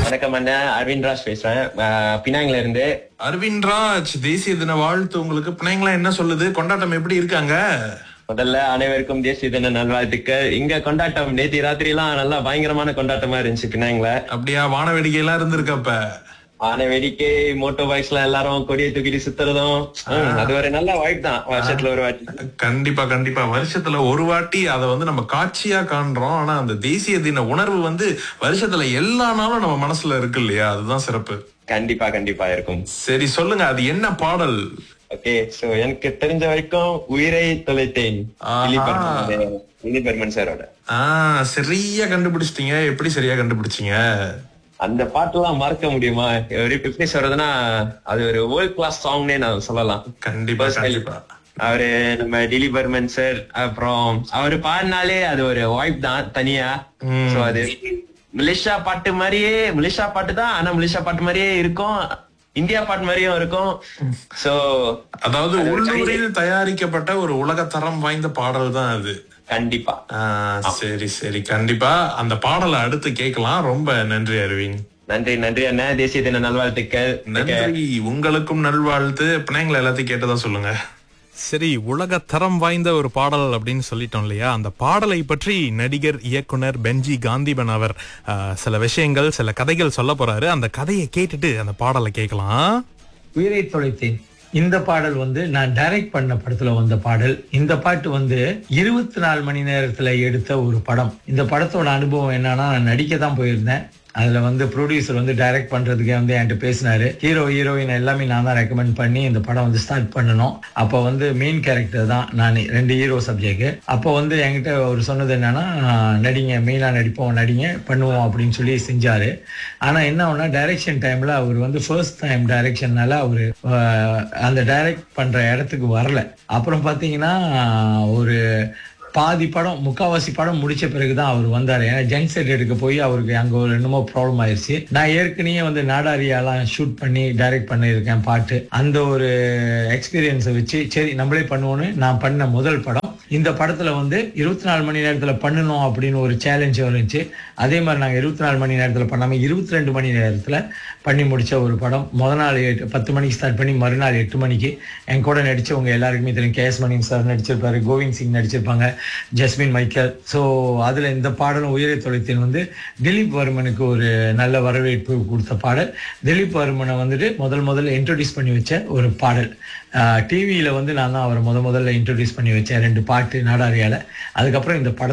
வணக்கம் அண்ணா அரவிந்த் ராஜ் பேசுறேன் அஹ், பினாங்ல இருந்து அரவிந்த் ராஜ் தேசிய தின வாழ்த்து உங்களுக்கு பிள்ளைங்களா என்ன சொல்லுது கொண்டாட்டம் எப்படி இருக்காங்க முதல்ல அனைவருக்கும் தேசிய தின நல்வாழ்த்துக்கள் இங்க கொண்டாட்டம் நேத்தி ராத்திரி எல்லாம் நல்லா பயங்கரமான கொண்டாட்டமா இருந்துச்சு பினாங்ல அப்படியா வான வேடிக்கை எல்லாம் இருந்திருக்கப்ப ஆன வேடிக்கை மோட்டோ பைக்ஸ்ல எல்லாரும் கொடியை தூக்கிட்டு சுத்துறதும் ஹம், அது ஒரு நல்ல வாய்ப்பு தான் வருஷத்துல ஒரு வாட்டி கண்டிப்பா கண்டிப்பா வருஷத்துல ஒரு வாட்டி அதை வந்து நம்ம காட்சியா காண்றோம் ஆனா அந்த தேசிய தின உணர்வு வந்து வருஷத்துல எல்லா நாளும் நம்ம மனசுல இருக்கு இல்லையா அதுதான் சிறப்பு கண்டிப்பா கண்டிப்பா இருக்கும் சரி சொல்லுங்க அது என்ன பாடல் ஓகே சோ எனக்கு தெரிஞ்ச வரைக்கும் உயிரை தொலைத்தேன் ஆஹா. வினி பர்மன் சாரோட ஆஹ் சரியா கண்டுபிடிச்சிட்டீங்க எப்படி சரியா கண்டுபிடிச்சீங்க அந்த பாட்டெல்லாம் மறக்க முடியுமா ஒரு எப்படி சொல்றதுன்னா அது ஒரு வேர்ல்ட் கிளாஸ் சாங்னே நான் சொல்லலாம் கண்டிப்பா கண்டிப்பா அவரு நம்ம டிலி பர்மன் சார் அப்புறம் அவரு பாடினாலே அது ஒரு வாய்ப் தான் தனியா ம். சோ அது மலேசியா பாட்டு மாதிரியே மலேசியா பாட்டு தான் ஆனா மலேசியா பாட்டு மாதிரியே இருக்கும் இந்தியா பாட்டு மாதிரியும் இருக்கும் சோ அதாவது அது ஒரு உள்ளூரில் தயாரிக்கப்பட்ட ஒரு உலகத்தரம் வாய்ந்த பாடல் தான் அது கண்டிப்பா ஆஹ் சரி சரி கண்டிப்பா அந்த பாடலை அடுத்து கேட்கலாம் ரொம்ப நன்றி அரவிந்த் நன்றி நன்றி அண்ணா தேசிய தின நல்வாழ்த்துக்கள் நன்றி உங்களுக்கும் நல்வாழ்த்து பிள்ளைங்களை எல்லாத்தையும் கேட்டதா சொல்லுங்க சரி உலக தரம் வாய்ந்த ஒரு பாடல் அப்படின்னு சொல்லிட்டோம் இல்லையா அந்த பாடலை பற்றி நடிகர் இயக்குனர் பென்ஜி காந்திபன் அவர் ஆஹ், சில விஷயங்கள் சில கதைகள் சொல்ல போறாரு அந்த கதையை கேட்டுட்டு அந்த பாடலை கேட்கலாம் உயிரை தொலைத்தேன் இந்த பாடல் வந்து நான் டைரக்ட் பண்ண படத்துல வந்த பாடல் இந்த பாட்டு வந்து இருபத்தி நாலு மணி நேரத்துல எடுத்த ஒரு படம் இந்த படத்தோட அனுபவம் என்னன்னா நான் நடிக்க தான் போயிருந்தேன் அதுல வந்து ப்ரொடியூசர் வந்து டைரக்ட் பண்றதுக்கு வந்து என்கிட்ட பேசினாரு ஹீரோ ஹீரோயின் எல்லாமே நான் தான் ரெக்கமெண்ட் பண்ணி இந்த படம் வந்து ஸ்டார்ட் பண்ணணும் அப்போ வந்து மெயின் கேரக்டர் தான் நான் ரெண்டு ஹீரோ சப்ஜெக்ட் அப்போ வந்து என்கிட்ட அவர் சொன்னது என்னன்னா நடிங்க மெயினா நடிப்போம் நடிங்க பண்ணுவோம் அப்படின்னு சொல்லி செஞ்சாரு ஆனா என்ன ஒன்னா டைரக்ஷன் டைம்ல அவர் வந்து ஃபர்ஸ்ட் டைம் டைரக்ஷன்னால அவரு அஹ், அந்த டைரக்ட் பண்ற இடத்துக்கு வரல அப்புறம் பாத்தீங்கன்னா ஒரு பாதி படம் முக்காவாசி படம் முடிச்ச பிறகுதான் அவர் வந்தாரு ஏன்னா ஜங்க் செட் எடுக்க போய் அவருக்கு அங்க ஒரு என்னமோ ப்ராப்ளம் ஆயிருச்சு நான் ஏற்கனவே வந்து நாடாரியாலாம் ஷூட் பண்ணி டைரக்ட் பண்ணியிருக்கேன் பாட்டு அந்த ஒரு எக்ஸ்பீரியன்ஸை வச்சு சரி நம்மளே பண்ணுவோன்னு நான் பண்ண முதல் படம் இந்த படத்துல வந்து இருபத்தி நாலு மணி நேரத்துல பண்ணணும் அப்படின்னு ஒரு சேலஞ்ச் இருந்துச்சு அதே மாதிரி நாங்க இருபத்தி நாலு மணி நேரத்துல பண்ணாம இருபத்தி ரெண்டு மணி நேரத்துல பண்ணி முடிச்ச ஒரு படம் முத நாள் எட்டு பத்து மணிக்கு ஸ்டார்ட் பண்ணி மறுநாள் எட்டு மணிக்கு என் கூட நடிச்சவங்க எல்லாருக்குமே தெரியும் கே எஸ் மணி சார் நடிச்சிருப்பாரு கோவிந்த் சிங் நடிச்சிருப்பாங்க ஜஸ்மின் மைக்கேல் ஸோ அதுல இந்த பாடலும் உயிரை தொலைத்தேன் வந்து திலீப் வர்மனுக்கு ஒரு நல்ல வரவேற்பு கொடுத்த பாடல் திலீப் வர்மனை வந்துட்டு முதல் முதல்ல இன்ட்ரோடியூஸ் பண்ணி வச்ச ஒரு பாடல் டிவியில வந்து நான் தான் அவரை முத முதல்ல இன்ட்ரோடியூஸ் பண்ணி வச்சேன் ரெண்டு பாட்டு நாடாரியால அதுக்கப்புறம் இந்த படம்